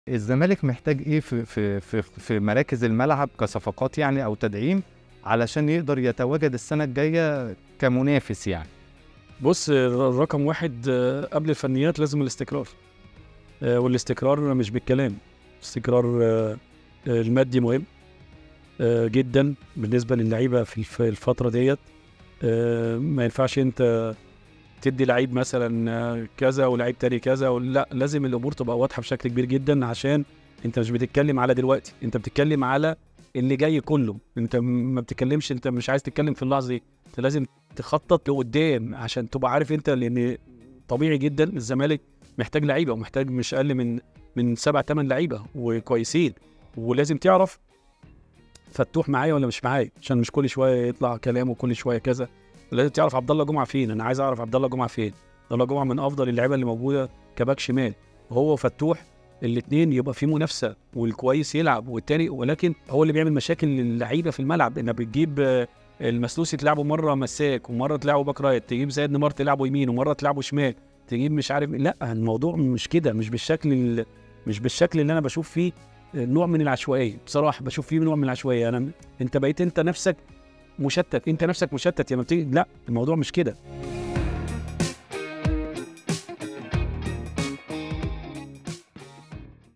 الزمالك محتاج ايه في في في في مراكز الملعب كصفقات يعني او تدعيم علشان يقدر يتواجد السنه الجايه كمنافس يعني بص رقم واحد آه، قبل الفنيات لازم الاستقرار آه، والاستقرار مش بالكلام الاستقرار آه، آه، المادي مهم آه، جدا بالنسبه للعيبه في الف- الفتره ديت آه، ما ينفعش انت تدي لعيب مثلا آه، كذا ولعيب تاني كذا لا لازم الامور تبقى واضحه بشكل كبير جدا عشان انت مش بتتكلم على دلوقتي انت بتتكلم على اللي جاي كله انت م- ما بتتكلمش انت مش عايز تتكلم في اللحظه دي انت لازم تخطط لقدام عشان تبقى عارف انت لان طبيعي جدا الزمالك محتاج لعيبه ومحتاج مش اقل من من سبع ثمان لعيبه وكويسين ولازم تعرف فتوح معايا ولا مش معايا عشان مش كل شويه يطلع كلام وكل شويه كذا لازم تعرف عبد الله جمعه فين انا عايز اعرف عبد الله جمعه فين عبد الله جمعه من افضل اللعيبه اللي موجوده كباك شمال وهو وفتوح الاثنين يبقى في منافسه والكويس يلعب والتاني ولكن هو اللي بيعمل مشاكل للعيبه في الملعب انك بتجيب آه، المسلوسي تلعبه مره مساك ومره تلعبه باك رايت تجيب زياد نمار تلعبه يمين ومره تلعبه شمال تجيب مش عارف لا الموضوع مش كده مش بالشكل ال- مش بالشكل اللي انا بشوف فيه نوع من العشوائيه بصراحه بشوف فيه نوع من العشوائيه انا انت بقيت انت نفسك مشتت انت نفسك مشتت يا ما بتيجي لا الموضوع مش كده